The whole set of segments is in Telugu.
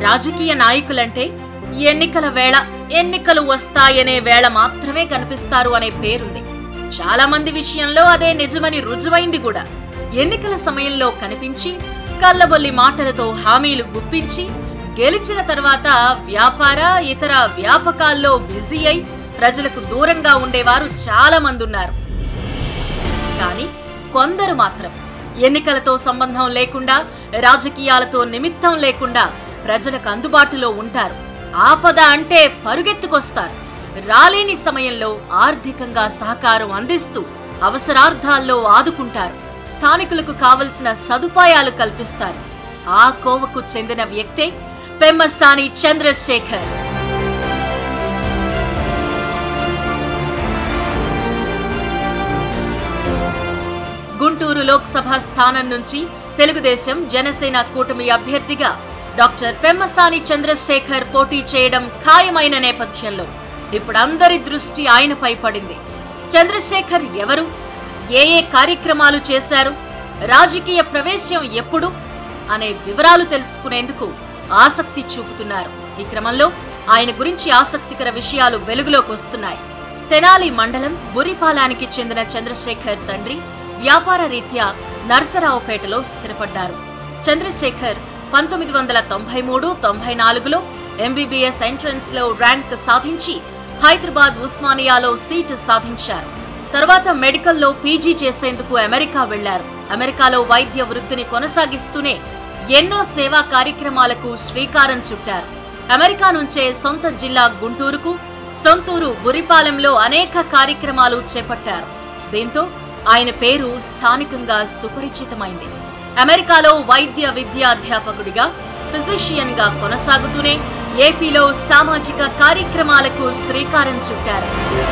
రాజకీయ నాయకులంటే ఎన్నికల వేళ ఎన్నికలు వస్తాయనే వేళ మాత్రమే కనిపిస్తారు అనే పేరుంది చాలా మంది విషయంలో అదే నిజమని రుజువైంది కూడా ఎన్నికల సమయంలో కనిపించి కల్లబొల్లి మాటలతో హామీలు గుప్పించి గెలిచిన తర్వాత వ్యాపార ఇతర వ్యాపకాల్లో బిజీ అయి ప్రజలకు దూరంగా ఉండేవారు చాలా మంది ఉన్నారు కానీ కొందరు మాత్రం ఎన్నికలతో సంబంధం లేకుండా రాజకీయాలతో నిమిత్తం లేకుండా ప్రజలకు అందుబాటులో ఉంటారు ఆపద అంటే పరుగెత్తుకొస్తారు రాలేని సమయంలో ఆర్థికంగా సహకారం అందిస్తూ అవసరార్థాల్లో ఆదుకుంటారు స్థానికులకు కావలసిన సదుపాయాలు కల్పిస్తారు ఆ కోవకు చెందిన వ్యక్తే పెమ్మసాని చంద్రశేఖర్ గుంటూరు లోక్సభ స్థానం నుంచి తెలుగుదేశం జనసేన కూటమి అభ్యర్థిగా డాక్టర్ పెమ్మసాని చంద్రశేఖర్ పోటీ చేయడం ఖాయమైన నేపథ్యంలో ఇప్పుడు అందరి దృష్టి ఆయనపై పడింది చంద్రశేఖర్ ఎవరు ఏ ఏ కార్యక్రమాలు చేశారు రాజకీయ ప్రవేశం ఎప్పుడు అనే వివరాలు తెలుసుకునేందుకు ఆసక్తి చూపుతున్నారు ఈ క్రమంలో ఆయన గురించి ఆసక్తికర విషయాలు వెలుగులోకి వస్తున్నాయి తెనాలి మండలం బురిపాలానికి చెందిన చంద్రశేఖర్ తండ్రి వ్యాపార రీత్యా నర్సరావుపేటలో స్థిరపడ్డారు చంద్రశేఖర్ పంతొమ్మిది వందల తొంభై మూడు తొంభై నాలుగులో ఎంబీబీఎస్ ఎంట్రన్స్ లో ర్యాంక్ సాధించి హైదరాబాద్ ఉస్మానియాలో సీటు సాధించారు తర్వాత మెడికల్లో పీజీ చేసేందుకు అమెరికా వెళ్లారు అమెరికాలో వైద్య వృత్తిని కొనసాగిస్తూనే ఎన్నో సేవా కార్యక్రమాలకు శ్రీకారం చుట్టారు అమెరికా నుంచే సొంత జిల్లా గుంటూరుకు సొంతూరు బురిపాలెంలో అనేక కార్యక్రమాలు చేపట్టారు దీంతో ఆయన పేరు స్థానికంగా సుపరిచితమైంది అమెరికాలో వైద్య విద్యాధ్యాపకుడిగా ఫిజిషియన్ గా కొనసాగుతూనే ఏపీలో సామాజిక కార్యక్రమాలకు శ్రీకారం చుట్టారు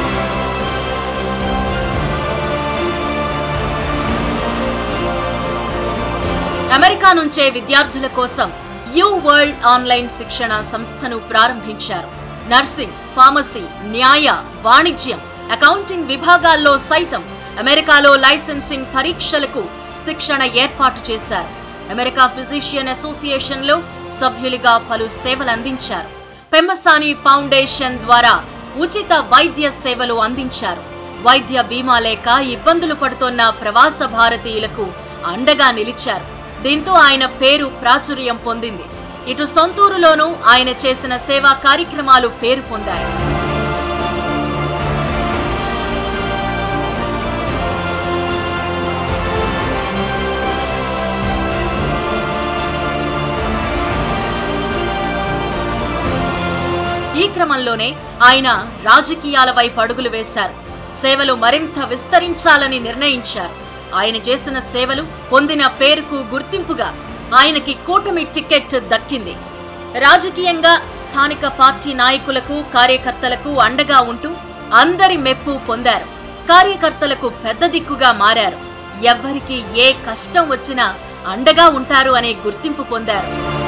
అమెరికా నుంచే విద్యార్థుల కోసం యూ వరల్డ్ ఆన్లైన్ శిక్షణ సంస్థను ప్రారంభించారు నర్సింగ్ ఫార్మసీ న్యాయ వాణిజ్యం అకౌంటింగ్ విభాగాల్లో సైతం అమెరికాలో లైసెన్సింగ్ పరీక్షలకు శిక్షణ ఏర్పాటు చేశారు అమెరికా ఫిజిషియన్ అసోసియేషన్ లో సభ్యులుగా పలు సేవలు అందించారు పెమ్మసాని ఫౌండేషన్ ద్వారా ఉచిత వైద్య సేవలు అందించారు వైద్య బీమా లేక ఇబ్బందులు పడుతోన్న ప్రవాస భారతీయులకు అండగా నిలిచారు దీంతో ఆయన పేరు ప్రాచుర్యం పొందింది ఇటు సొంతూరులోనూ ఆయన చేసిన సేవా కార్యక్రమాలు పేరు పొందాయి ఈ క్రమంలోనే ఆయన రాజకీయాల వైపు అడుగులు వేశారు సేవలు మరింత విస్తరించాలని నిర్ణయించారు ఆయన చేసిన సేవలు పొందిన పేరుకు గుర్తింపుగా ఆయనకి కూటమి టికెట్ దక్కింది రాజకీయంగా స్థానిక పార్టీ నాయకులకు కార్యకర్తలకు అండగా ఉంటూ అందరి మెప్పు పొందారు కార్యకర్తలకు పెద్ద దిక్కుగా మారారు ఎవ్వరికి ఏ కష్టం వచ్చినా అండగా ఉంటారు అనే గుర్తింపు పొందారు